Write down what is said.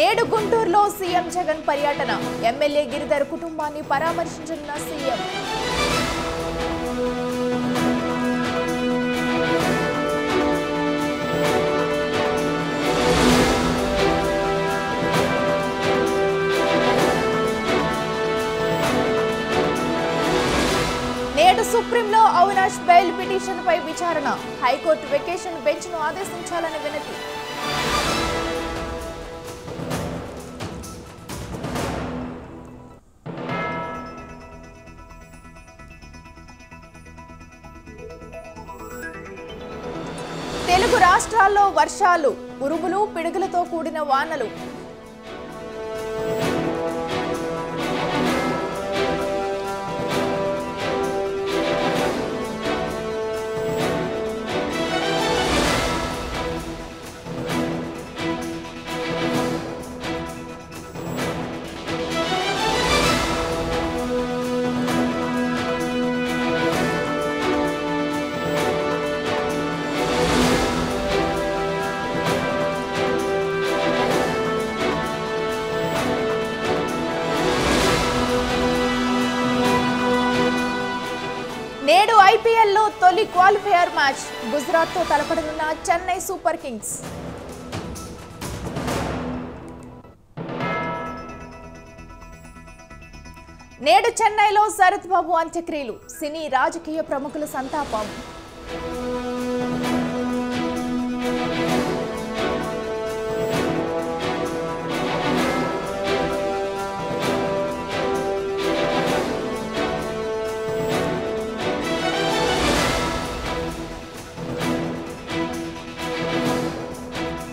నేడు గుంటూరులో సీఎం జగన్ పర్యటన ఎమ్మెల్యే గిరిధర్ కుటుంబాన్ని పరామర్శించనున్న సీఎం నేడు సుప్రీంలో అవినాష్ బెయిల్ పిటిషన్పై విచారణ హైకోర్టు వెకేషన్ బెంచ్ను ఆదేశించాలని వినతి తెలుగు రాష్ట్రాల్లో వర్షాలు ఉరుములు పిడుగులతో కూడిన వానలు నేడు ఐపీఎల్లో తొలి క్వాలిఫైయర్ మ్యాచ్ గుజరాత్తో తలపడనున్న చెన్నై సూపర్ కింగ్స్ నేడు చెన్నైలో శరత్ బాబు అంత్యక్రియలు సినీ రాజకీయ ప్రముఖుల సంతాపం